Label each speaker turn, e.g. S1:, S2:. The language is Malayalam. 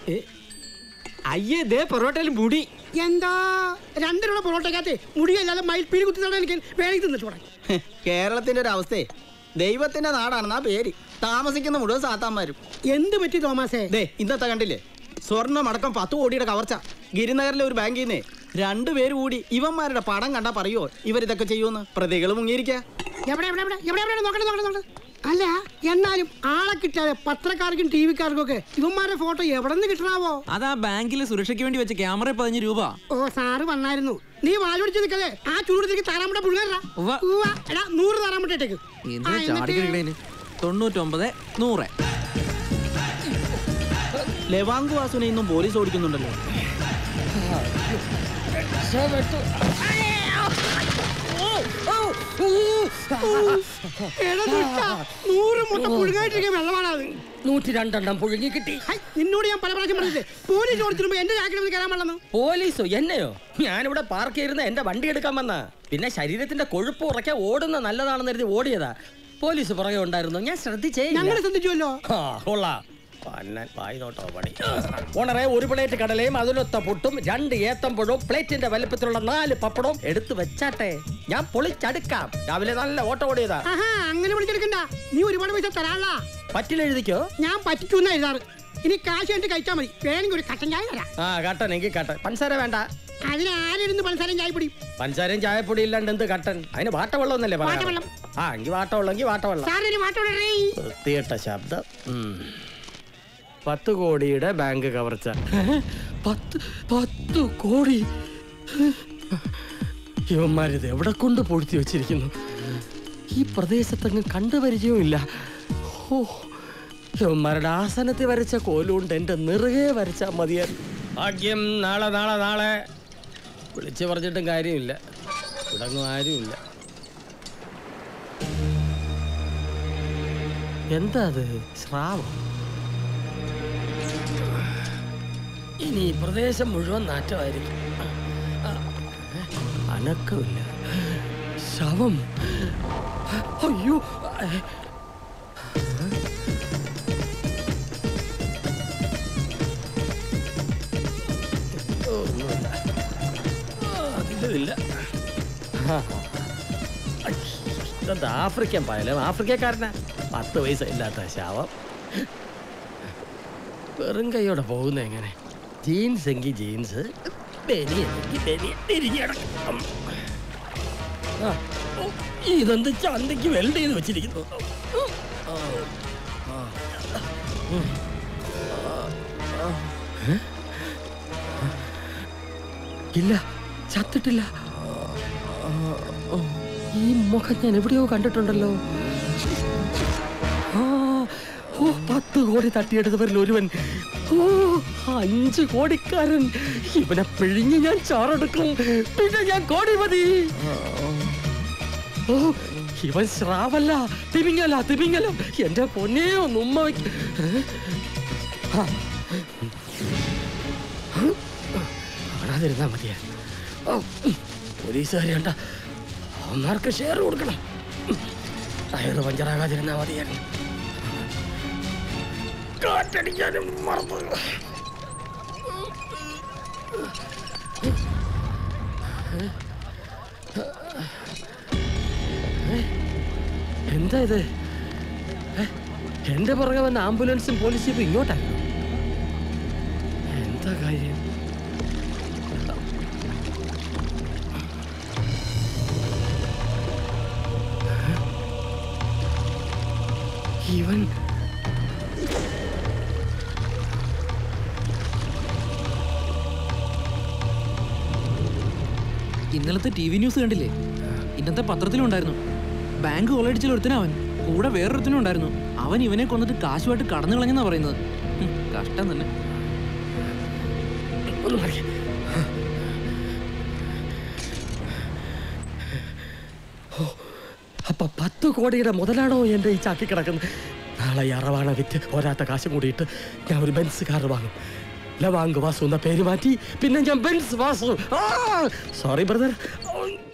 S1: അയ്യേ ദേ പൊറോട്ടയിൽ മുടി
S2: എന്താ രണ്ടിനുള്ള പൊറോട്ടക്കകത്ത് മുടിയല്ലാതെ മയിൽപ്പീലി കുത്തി തടാൻ എനിക്ക് വേണമെങ്കിൽ തിന്നിട്ടൂടെ
S3: കേരളത്തിന്റെ ഒരു അവസ്ഥയെ ദൈവത്തിന്റെ നാടാണെന്നാ പേര് താമസിക്കുന്ന മുഴുവൻ സാത്താന്മാരും
S2: എന്ത് പറ്റി തോമാസേ
S3: ദേ ഇന്നത്തെ കണ്ടില്ലേ സ്വർണ്ണമടക്കം പത്ത് കോടിയുടെ കവർച്ച ഗിരിനഗറിലെ ഒരു ബാങ്കിൽ നിന്നേ രണ്ടുപേര് കൂടി ഇവന്മാരുടെ പടം കണ്ടാ പറയുമോ ഇവരിതൊക്കെ ചെയ്യുമെന്ന് പ്രതികൾ മുങ്ങിയിരിക്ക
S2: എവിടെ എവിടെ എവിടെ എവിടെ എവിടെ നോക്കട്ടെ നോക്കട്ടെ നോക്കട്ടെ അല്ല എന്നാലും ആളെ കിട്ടാതെ പത്രക്കാർക്കും ടി വിക്കാർക്കും ഒക്കെ ഇവന്മാരുടെ ഫോട്ടോ എവിടെ നിന്ന് കിട്ടണാവോ
S4: അതാ ബാങ്കിലെ സുരക്ഷയ്ക്ക് വേണ്ടി വെച്ച ക്യാമറ പതിനഞ്ച് രൂപ
S2: ഓ സാറ് വന്നായിരുന്നു നീ വാലോടിച്ച് നിൽക്കതേ ആ ചൂടത്തേക്ക് താറാമുട്ട പുഴുകറാ
S4: ഉവ്വ.
S2: എടാ നൂറ് താറാമുട്ട ഇട്ടേക്ക് ആ,
S4: എന്തിനാ
S2: എന്നിട്ട്
S4: ചാടിക്കടിക്കണേന് തൊണ്ണൂറ്റൊമ്പത് നൂറ്
S3: ലെവാങ്കു വാസുനെ ഇന്നും പോലീസ് ഓടിക്കുന്നുണ്ടല്ലോ
S2: എടാ ദുഷ്ടാ, നൂറ് മുട്ട പുഴുകായിട്ടിരിക്കുന്ന വെള്ളമാണ് അത്
S5: നൂറ്റി രണ്ടെണ്ണം പുഴുങ്ങി കിട്ടി
S2: ഹൈ, നിന്നോട് ഞാൻ പല പ്രാവശ്യം പറഞ്ഞില്ലേ പോലീസ് ഓടിച്ചിരുമ്പോ എന്റെ ജാക്കിൽ കയറാൻ പാടില്ലെന്ന്
S5: പോലീസോ എന്നെയോ ഞാനിവിടെ പാർക്ക് ചെയ്തിരുന്ന എന്റെ വണ്ടി എടുക്കാൻ വന്ന പിന്നെ ശരീരത്തിന്റെ കൊഴുപ്പ് ഉറക്കാൻ ഓടുന്ന നല്ലതാണെന്ന് കരുതി ഓടിയതാ പോലീസ് പുറകെ ഉണ്ടായിരുന്നു ഞാൻ ശ്രദ്ധിച്ചേ ഇല്ല.
S2: ഞങ്ങൾ ശ്രദ്ധിച്ചുവല്ലോ
S5: ആ, കൊള്ളാം പന്നൻ വായി നോട്ടോ പണി ഓണറെ ഒരു പ്ലേറ്റ് കടലയും അതിലൊത്ത പുട്ടും രണ്ട് ഏത്തമ്പഴവും പ്ലേറ്റിന്റെ വലിപ്പത്തിലുള്ള നാല് പപ്പടവും എടുത്തു വെച്ചാട്ടെ ഞാൻ പൊളിച്ചടുക്കാം രാവിലെ നല്ല ഓട്ടം ഓടിയതാ
S2: ആഹാ അങ്ങനെ വിളിച്ചെടുക്കണ്ട നീ ഒരുപാട് പൈസ തരാനുള്ള
S5: പറ്റില്ല എഴുതിക്കോ
S2: ഞാൻ പറ്റിച്ചു എന്നാ എഴുതാറ് ഇനി കാശ് കണ്ടിട്ട് കഴിച്ചാൽ മതി വേണമെങ്കിൽ ഒരു കട്ടൻ ചായ തരാം
S5: ആ കട്ടൻ എങ്കിൽ കട്ടൻ പഞ്ചസാര വേണ്ട
S2: അതിന് ആരിരുന്ന് പഞ്ചസാരയും ചായ പിടി
S5: പഞ്ചസാരയും ചായപ്പൊടി ഇല്ലാണ്ട് എന്ത് കട്ടൻ അതിന് വാട്ടവെള്ളം എന്നല്ലേ പറയാ
S2: വാട്ടവെള്ളം.
S5: ആ എങ്കിൽ വാട്ടവെള്ളം എങ്കിൽ വാട്ടവെള്ളം
S2: സാറിന് മാറ്റോടേ
S5: വൃത്തികെട്ട ശബ്ദം ഉം. പത്ത് കോടിയുടെ ബാങ്ക് കവർച്ച പത്ത് പത്ത് കോടി ഇവന്മാരിത് എവിടെ കൊണ്ട് പൊഴുത്തി വെച്ചിരിക്കുന്നു ഈ പ്രദേശത്തങ്ങ് കണ്ടുപരിചയവും ഇല്ല ഓ ഇവന്മാരുടെ ആസനത്തിൽ വരച്ച കോലുകൊണ്ട് എൻ്റെ നിറുകെ വരച്ചാൽ മതിയായിരുന്നു ഭാഗ്യം നാളെ നാളെ നാളെ വിളിച്ചു പറഞ്ഞിട്ടും കാര്യമില്ല തുടങ്ങും ആരുമില്ല എന്താ അത് സ്രാവം ഇനി ഈ പ്രദേശം മുഴുവൻ നാറ്റമായിരിക്കും ആ, അനക്കമില്ല ശവം അയ്യോ ഒന്നുമില്ല അതില്ല ഇതെന്താ ആഫ്രിക്കൻ പായലം ആഫ്രിക്കക്കാരനാ പത്ത് വയസ്സില്ലാത്ത ശവം വെറും കൈയോടെ പോകുന്ന എങ്ങനെ ജീൻസ് എങ്കിൽ ജീൻസ് ബനിയനെങ്കിൽ ബനിയൻ തിരികെ കിടക്കും. ആ, ഓ, ഇതെന്ത് ചന്തയ്ക്ക് വെൽഡ് ചെയ്ത് വെച്ചിരിക്കുന്നു ആ, ആ, ഉം. ആ, ഏ? ഇല്ല ചത്തിട്ടില്ല ഈ മുഖം ഞാൻ എവിടെയോ കണ്ടിട്ടുണ്ടല്ലോ ആ, ഓ പത്ത് കോടി തട്ടിയെടുത്തവരിൽ ഒരുവൻ ഓ അഞ്ച് കോടിക്കാരൻ ഇവനെ പിഴിഞ്ഞ് ഞാൻ ചാറെടുക്കും പിന്നെ ഞാൻ കോടിമതി ഓ ഇവൻ ശ്രാവല്ല തിമിങ്ങല തിമിങ്ങലം എന്റെ പൊന്നെയോ ഉമ്മ വയ്ക്ക കാണാതിരുന്നാ മതിയായിരുന്നു ഓ പോലീസുകാരി കണ്ട അവന്മാർക്ക് ഷെയർ കൊടുക്കണം ടയർ പഞ്ചറാകാതിരുന്നാ മതിയായിരുന്നു കാറ്റടിക്കാനും മറന്നു എന്താ ഇത് ഏ? എന്റെ പുറകെ വന്ന ആംബുലൻസും പോലീസും ഇപ്പൊ ഇങ്ങോട്ടായിരുന്നു എന്താ കാര്യം ഇവൻ
S4: ഇന്നലത്തെ ടി വി ന്യൂസ് കണ്ടില്ലേ ഇന്നത്തെ പത്രത്തിലും ഉണ്ടായിരുന്നു ബാങ്ക് കൊള്ളയടിച്ചാൽ ഒരുത്തനവൻ കൂടെ വേറൊരുത്തനും ഉണ്ടായിരുന്നു അവൻ ഇവനെ കൊന്നിട്ട് കാശുമായിട്ട് കടന്നു കളഞ്ഞെന്നാ പറയുന്നത് ഹും, കഷ്ടം തന്നെ
S5: ഒന്ന് മറിക്ക്. ഓ, അപ്പൊ പത്ത് കോടിയുടെ മുതലാണോ എന്റെ ഈ ചാക്കി കിടക്കുന്നത് നാളെ ഈ അറവാണ വിറ്റ് പോരാത്ത കാശും കൂടിയിട്ട് ഞാൻ ഒരു ബെൻസ് കാർ വാങ്ങും ലവാങ്ക് വാസു എന്ന പേര് മാറ്റി പിന്നെ ഞാൻ ബെൻസ് വാസു സോറി ബ്രദർ